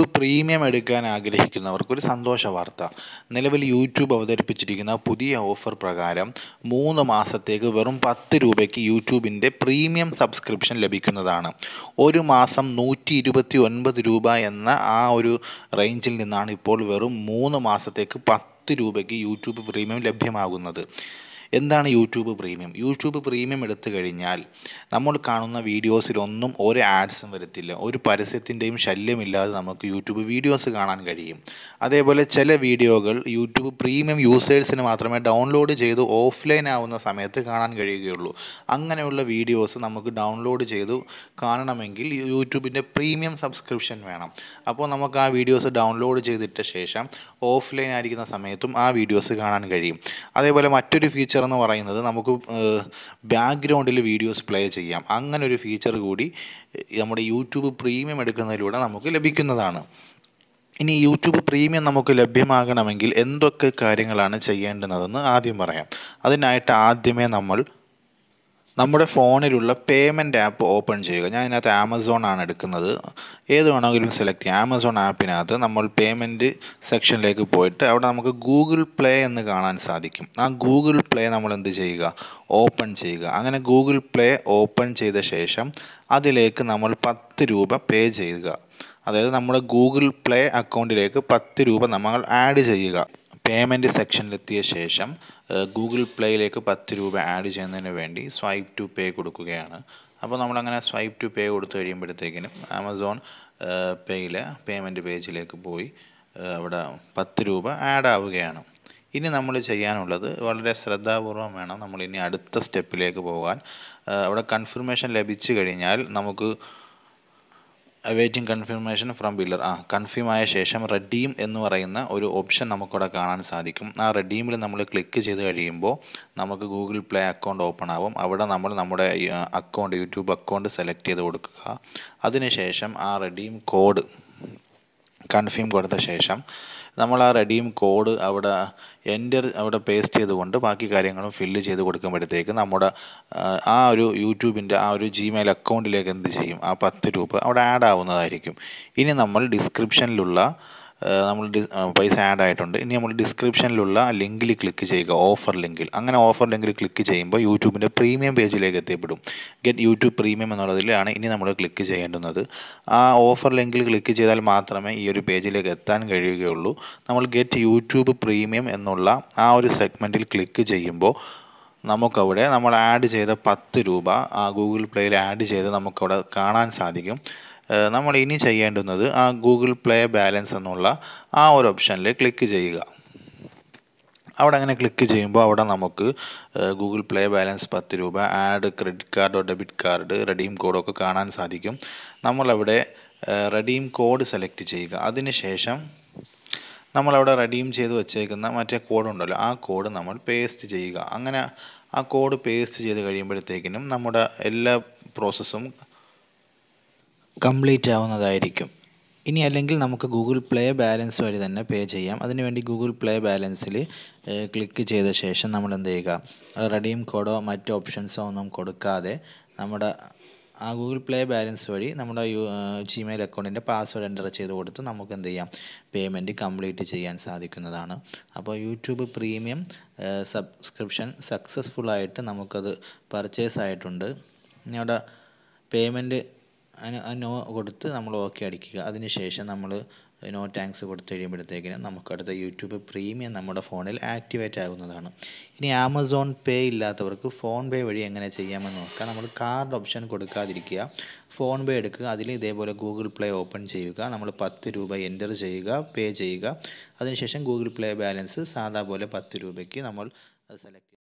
YouTube premium എടുക്കാൻ ആഗ്രഹിക്കുന്നവർക്ക് ഒരു സന്തോഷ വാർത്ത നിലവിൽ യൂട്യൂബ് അവതരിപ്പിച്ചിരിക്കുന്ന പുതിയ ഓഫർ പ്രകാരം മൂന്ന് മാസത്തേക്ക് വെറും പത്ത് രൂപയ്ക്ക് യൂട്യൂബിൻ്റെ പ്രീമിയം സബ്സ്ക്രിപ്ഷൻ ലഭിക്കുന്നതാണ് ഒരു മാസം നൂറ്റി ഇരുപത്തി ഒൻപത് രൂപ എന്ന ആ ഒരു റേഞ്ചിൽ നിന്നാണ് ഇപ്പോൾ വെറും മൂന്ന് മാസത്തേക്ക് പത്ത് രൂപയ്ക്ക് യൂട്യൂബ് പ്രീമിയം ലഭ്യമാകുന്നത് എന്താണ് യൂട്യൂബ് പ്രീമിയം യൂട്യൂബ് പ്രീമിയം എടുത്തു കഴിഞ്ഞാൽ നമ്മൾ കാണുന്ന വീഡിയോസിലൊന്നും ഒരു ആഡ്സും വരത്തില്ല ഒരു പരസ്യത്തിൻ്റെയും ശല്യമില്ലാതെ നമുക്ക് യൂട്യൂബ് വീഡിയോസ് കാണാൻ കഴിയും അതേപോലെ ചില വീഡിയോകൾ യൂട്യൂബ് പ്രീമിയം യൂസേഴ്സിന് മാത്രമേ ഡൗൺലോഡ് ചെയ്ത് ഓഫ്ലൈൻ ആവുന്ന സമയത്ത് കാണാൻ കഴിയുകയുള്ളൂ അങ്ങനെയുള്ള വീഡിയോസ് നമുക്ക് ഡൗൺലോഡ് ചെയ്ത് കാണണമെങ്കിൽ യൂട്യൂബിൻ്റെ പ്രീമിയം സബ്സ്ക്രിപ്ഷൻ വേണം അപ്പോൾ നമുക്ക് ആ വീഡിയോസ് ഡൗൺലോഡ് ചെയ്തിട്ട ശേഷം ഓഫ്ലൈൻ ആയിരിക്കുന്ന സമയത്തും ആ വീഡിയോസ് കാണാൻ കഴിയും അതേപോലെ മറ്റൊരു ഫീച്ചർ എന്ന് പറയുന്നത് നമുക്ക് ബാക്ക്ഗ്രൗണ്ടിൽ വീഡിയോസ് പ്ലേ ചെയ്യാം അങ്ങനെ ഒരു ഫീച്ചർ കൂടി നമ്മുടെ യൂട്യൂബ് പ്രീമിയം എടുക്കുന്നതിലൂടെ നമുക്ക് ലഭിക്കുന്നതാണ് ഇനി യൂട്യൂബ് പ്രീമിയം നമുക്ക് ലഭ്യമാകണമെങ്കിൽ എന്തൊക്കെ കാര്യങ്ങളാണ് ചെയ്യേണ്ടുന്നതെന്ന് ആദ്യം പറയാം അതിനായിട്ട് ആദ്യമേ നമ്മൾ നമ്മുടെ ഫോണിലുള്ള പേയ്മെൻറ്റ് ആപ്പ് ഓപ്പൺ ചെയ്യുക ഞാൻ ഇതിനകത്ത് ആമസോൺ ആണ് എടുക്കുന്നത് ഏത് വേണമെങ്കിലും സെലക്ട് ചെയ്യാം ആമസോൺ ആപ്പിനകത്ത് നമ്മൾ പേയ്മെൻറ്റ് സെക്ഷനിലേക്ക് പോയിട്ട് അവിടെ നമുക്ക് ഗൂഗിൾ പ്ലേ എന്ന് കാണാൻ സാധിക്കും ആ ഗൂഗിൾ പ്ലേ നമ്മൾ എന്ത് ചെയ്യുക ഓപ്പൺ ചെയ്യുക അങ്ങനെ ഗൂഗിൾ പ്ലേ ഓപ്പൺ ചെയ്ത ശേഷം അതിലേക്ക് നമ്മൾ പത്ത് രൂപ പേ ചെയ്യുക അതായത് നമ്മുടെ ഗൂഗിൾ പ്ലേ അക്കൗണ്ടിലേക്ക് പത്ത് രൂപ നമ്മൾ ആഡ് ചെയ്യുക പേയ്മെൻറ്റ് സെക്ഷനിലെത്തിയ ശേഷം ഗൂഗിൾ പ്ലേയിലേക്ക് പത്ത് രൂപ ആഡ് ചെയ്യുന്നതിന് വേണ്ടി സ്വൈപ്പ് ടു പേ കൊടുക്കുകയാണ് അപ്പോൾ നമ്മളങ്ങനെ സ്വൈപ്പ് ടു പേ കൊടുത്തു കഴിയുമ്പോഴത്തേക്കിനും ആമസോൺ പേയിലെ പേയ്മെൻറ്റ് പേജിലേക്ക് പോയി അവിടെ പത്ത് രൂപ ആഡ് ആവുകയാണ് ഇനി നമ്മൾ ചെയ്യാനുള്ളത് വളരെ ശ്രദ്ധാപൂർവം വേണം നമ്മൾ ഇനി അടുത്ത സ്റ്റെപ്പിലേക്ക് പോകാൻ അവിടെ കൺഫർമേഷൻ ലഭിച്ചു കഴിഞ്ഞാൽ നമുക്ക് വെയിറ്റിംഗ് കൺഫർമേഷൻ ഫ്രം ബില്ലർ ആ കൺഫേം ആയ ശേഷം റെഡീം എന്ന് പറയുന്ന ഒരു ഓപ്ഷൻ നമുക്കവിടെ കാണാൻ സാധിക്കും ആ റെഡീമിൽ നമ്മൾ ക്ലിക്ക് ചെയ്ത് കഴിയുമ്പോൾ നമുക്ക് ഗൂഗിൾ പ്ലേ അക്കൗണ്ട് ഓപ്പൺ ആവും അവിടെ നമ്മൾ നമ്മുടെ അക്കൗണ്ട് യൂട്യൂബ് അക്കൗണ്ട് സെലക്ട് ചെയ്ത് കൊടുക്കുക അതിനുശേഷം ആ റെഡീം കോഡ് കൺഫേം കൊടുത്ത ശേഷം നമ്മൾ ആ റെഡീം കോഡ് അവിടെ എൻ്റർ അവിടെ പേസ്റ്റ് ചെയ്തുകൊണ്ട് ബാക്കി കാര്യങ്ങളും ഫില്ല് ചെയ്ത് കൊടുക്കുമ്പോഴത്തേക്ക് നമ്മുടെ ആ ഒരു യൂട്യൂബിൻ്റെ ആ ഒരു ജിമെയിൽ അക്കൗണ്ടിലേക്ക് എന്ത് ചെയ്യും ആ പത്ത് രൂപ അവിടെ ആഡ് ആവുന്നതായിരിക്കും ഇനി നമ്മൾ ഡിസ്ക്രിപ്ഷനിലുള്ള നമ്മൾ പൈസ ആഡ് ആയിട്ടുണ്ട് ഇനി നമ്മൾ ഡിസ്ക്രിപ്ഷനിലുള്ള ലിങ്കിൽ ക്ലിക്ക് ചെയ്യുക ഓഫർ ലിങ്കിൽ അങ്ങനെ ഓഫർ ലിങ്കിൽ ക്ലിക്ക് ചെയ്യുമ്പോൾ യൂട്യൂബിൻ്റെ പ്രീമിയം പേജിലേക്ക് എത്തിപ്പെടും ഗെറ്റ് യൂട്യൂബ് പ്രീമിയം എന്നുള്ളതിലാണ് ഇനി നമ്മൾ ക്ലിക്ക് ചെയ്യേണ്ടുന്നത് ആ ഓഫർ ലിങ്കിൽ ക്ലിക്ക് ചെയ്താൽ മാത്രമേ ഈ ഒരു പേജിലേക്ക് എത്താൻ കഴിയുകയുള്ളൂ നമ്മൾ ഗെറ്റ് യൂട്യൂബ് പ്രീമിയം എന്നുള്ള ആ ഒരു സെഗ്മെൻറ്റിൽ ക്ലിക്ക് ചെയ്യുമ്പോൾ നമുക്കവിടെ നമ്മൾ ആഡ് ചെയ്ത പത്ത് രൂപ ആ ഗൂഗിൾ പ്ലേയിൽ ആഡ് ചെയ്ത് നമുക്കവിടെ കാണാൻ സാധിക്കും നമ്മൾ ഇനി ചെയ്യേണ്ടുന്നത് ആ ഗൂഗിൾ പ്ലേ ബാലൻസ് എന്നുള്ള ആ ഒരു ഓപ്ഷനിൽ ക്ലിക്ക് ചെയ്യുക അവിടെ അങ്ങനെ ക്ലിക്ക് ചെയ്യുമ്പോൾ അവിടെ നമുക്ക് ഗൂഗിൾ പ്ലേ ബാലൻസ് പത്ത് രൂപ ആഡ് ക്രെഡിറ്റ് കാർഡോ ഡെബിറ്റ് കാർഡ് റെഡീം കോഡോ ഒക്കെ കാണാൻ സാധിക്കും നമ്മളവിടെ റെഡീം കോഡ് സെലക്ട് ചെയ്യുക അതിനുശേഷം നമ്മളവിടെ റെഡീം ചെയ്ത് വെച്ചേക്കുന്ന മറ്റേ കോഡ് ഉണ്ടല്ലോ ആ കോഡ് നമ്മൾ പേസ്റ്റ് ചെയ്യുക അങ്ങനെ ആ കോഡ് പേസ്റ്റ് ചെയ്ത് കഴിയുമ്പോഴത്തേക്കിനും നമ്മുടെ എല്ലാ പ്രോസസ്സും കംപ്ലീറ്റ് ആവുന്നതായിരിക്കും ഇനി അല്ലെങ്കിൽ നമുക്ക് ഗൂഗിൾ പ്ലേ ബാലൻസ് വഴി തന്നെ പേ ചെയ്യാം അതിനുവേണ്ടി ഗൂഗിൾ പ്ലേ ബാലൻസിൽ ക്ലിക്ക് ചെയ്ത ശേഷം നമ്മൾ എന്ത് ചെയ്യുക റെഡീം കോഡോ മറ്റ് ഓപ്ഷൻസോ ഒന്നും കൊടുക്കാതെ നമ്മുടെ ആ ഗൂഗിൾ പ്ലേ ബാലൻസ് വഴി നമ്മുടെ യു ജിമെയിൽ അക്കൗണ്ടിൻ്റെ പാസ്വേഡ് എൻ്റർ ചെയ്ത് കൊടുത്ത് നമുക്ക് എന്ത് ചെയ്യാം പേയ്മെൻറ്റ് കംപ്ലീറ്റ് ചെയ്യാൻ സാധിക്കുന്നതാണ് അപ്പോൾ യൂട്യൂബ് പ്രീമിയം സബ്സ്ക്രിപ്ഷൻ സക്സസ്ഫുള്ളായിട്ട് നമുക്കത് പർച്ചേസ് ആയിട്ടുണ്ട് ഇനി അവിടെ പേയ്മെൻറ്റ് നോ കൊടുത്ത് നമ്മൾ ഓക്കെ അടിക്കുക അതിനുശേഷം നമ്മൾ നോ താങ്ക്സ് കൊടുത്തു കഴിയുമ്പോഴത്തേക്കിനും നമുക്ക് അടുത്ത യൂട്യൂബ് പ്രീമിയം നമ്മുടെ ഫോണിൽ ആക്ടിവേറ്റ് ആകുന്നതാണ് ഇനി ആമസോൺ പേ ഇല്ലാത്തവർക്ക് ഫോൺ പേ വഴി എങ്ങനെ ചെയ്യാമെന്ന് നോക്കാം നമ്മൾ കാർഡ് ഓപ്ഷൻ കൊടുക്കാതിരിക്കുക ഫോൺ പേ എടുക്കുക അതിൽ ഇതേപോലെ ഗൂഗിൾ പ്ലേ ഓപ്പൺ ചെയ്യുക നമ്മൾ പത്ത് രൂപ എൻ്റർ ചെയ്യുക പേ ചെയ്യുക അതിനുശേഷം ഗൂഗിൾ പ്ലേ ബാലൻസ് സാധാ പോലെ പത്ത് രൂപയ്ക്ക് നമ്മൾ സെലക്ട്